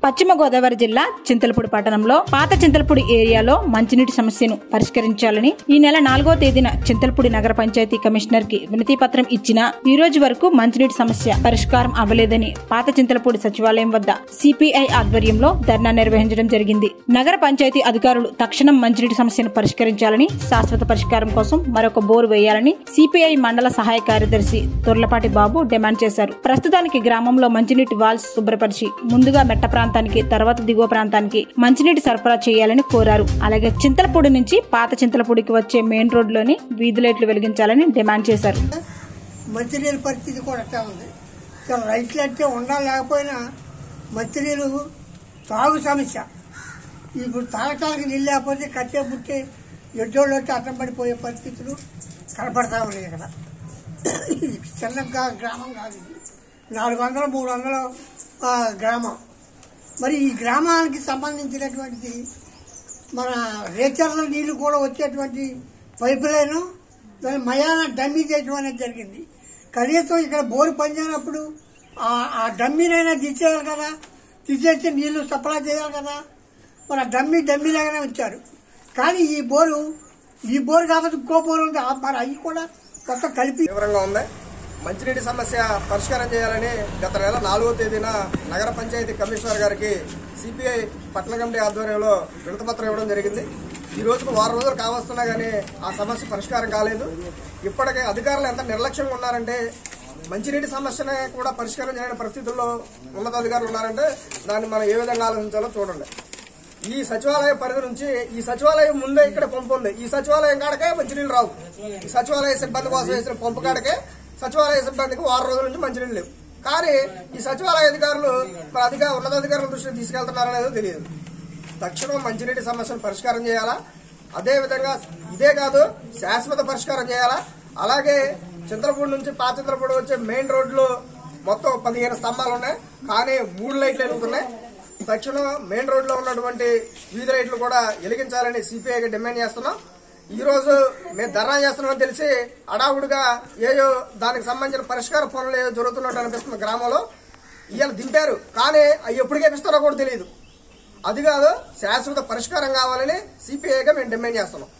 పశ్చిమ గోదావరి జిల్లా చింతలపూడి పట్టణంలో పాత చింతలపూడి ఏరియాలో మంచినీటి సమస్యను పరిష్కరించాలని ఈ నెల నాలుగో తేదీన చింతలపూడి నగర పంచాయతీ కమిషనర్ కి వినతి పత్రం ఇచ్చినా ఈ రోజు వరకు మంచినీటి సమస్య పరిష్కారం అవ్వలేదని పాత చింతలపూడి సచివాలయం వద్ద సిపిఐ ఆధ్వర్యంలో ధర్నా నిర్వహించడం జరిగింది నగర పంచాయతీ అధికారులు తక్షణం మంచినీటి సమస్యను పరిష్కరించాలని శాశ్వత పరిష్కారం కోసం మరొక బోరు వేయాలని సిపిఐ మండల సహాయ కార్యదర్శి తొర్లపాటి బాబు డిమాండ్ చేశారు ప్రస్తుతానికి గ్రామంలో మంచినీటి వాల్స్ శుభ్రపరిచి ముందుగా మెట్ట ప్రాంతానికి తర్వాత దిగువ ప్రాంతానికి మంచినీటి సరఫరా చేయాలని కోరారు అలాగే చింతలపూడి నుంచి పాత చింతలపూడికి వచ్చే మెయిన్ రోడ్లోని వీధి లైట్లు వెలిగించాలని డిమాండ్ చేశారు మంచినీళ్ళ పరిస్థితి కూడా అట్లా ఉంది ఇక్కడ రైతులు అంటే ఉండా లేకపోయినా మంచినీళ్ళు తాగు సమస్య ఇప్పుడు తాగటానికి నీళ్ళు లేకపోతే కట్టే పుట్టే ఎడ్డోళ్ళు వచ్చి అర్థం పడిపోయే పరిస్థితులు కనపడతా ఉన్నాయి ఇక్కడ ఇది చిన్న గా- గ్రామం కాదు ఇది నాలుగు వందలు మూడు వందల ఆ, గ్రామం మరి ఈ గ్రామానికి సంబంధించినటువంటి మన రేచర్ల నీళ్లు కూడా వచ్చేటువంటి పైప్ లైన్ దాని మయాన డమ్మీ చేయడం అనేది జరిగింది కనీసం ఇక్కడ బోరు పనిచేయనప్పుడు ఆ- ఆ డమ్మీనైనా తీసేయాలి కదా తీసేసి నీళ్లు సప్లై చేయాలి కదా మరి ఆ డమ్మీ డమ్మీ లాగానే ఉంచారు కానీ ఈ బోరు ఈ బోరు కాబట్టి ఇంకో బోరు ఉంది ఆ- మరి అవి కూడా మొత్తం కలిపి తీవ్రంగా ఉంది మంచినీటి సమస్య పరిష్కారం చేయాలని గత నెల నాలుగో తేదీన నగర పంచాయతీ కమిషనర్ గారికి సిపిఐ పట్టణ కమిటీ ఆధ్వర్యంలో వినతిపత్రం ఇవ్వడం జరిగింది ఈ రోజుకు వారం రోజులు కావస్తున్నా కానీ ఆ సమస్య పరిష్కారం కాలేదు ఇప్పటికే అధికారులు ఎంత నిర్లక్ష్యంగా ఉన్నారంటే మంచినీటి సమస్యనే కూడా పరిష్కారం చేయని పరిస్థితుల్లో ఉన్నతాధికారులు ఉన్నారంటే దాన్ని మనం ఏ విధంగా ఆలోచించాలో చూడండి ఈ సచివాలయం పరిధి నుంచి ఈ సచివాలయం ముందే ఇక్కడ పంపు ఉంది ఈ సచివాలయం కాడకే మంచినీళ్ళు రావు ఈ సచివాలయ సిబ్బంది కోసం వేసిన పంపు కాడకే సచివాలయ సిబ్బందికి వారం రోజుల నుంచి మంచినీళ్ళు లేవు కానీ ఈ సచివాలయ అధికారులు మరి అధిక ఉన్నతాధికారుల దృష్టికి తీసుకెళ్తున్నారనేది తెలియదు తక్షణం మంచినీటి సమస్యను పరిష్కారం చేయాలా అదే విధంగా ఇదే కాదు శాశ్వత పరిష్కారం చేయాలా అలాగే చింతలపూడి నుంచి పాత చింతలపూడి వచ్చే మెయిన్ రోడ్లు మొత్తం పదిహేను స్తంభాలు ఉన్నాయి కానీ మూడు లైట్లు వెలుగుతున్నాయి తక్షణం మెయిన్ రోడ్ లో ఉన్నటువంటి వీధి లైట్లు కూడా వెలిగించాలని సిపిఐకి డిమాండ్ చేస్తున్నాం ఈ రోజు మేము ధర్నా చేస్తున్నామని తెలిసి అడావుడిగా ఏయో దానికి సంబంధించిన పరిష్కార పనులు ఏదో జరుగుతున్నట్టు అనిపిస్తుంది గ్రామంలో ఇవాళ దింపారు కానీ అవి ఎప్పుడు చేపిస్తారో కూడా తెలియదు అది కాదు శాశ్వత పరిష్కారం కావాలని సిపిఐగా మేము డిమాండ్ చేస్తున్నాం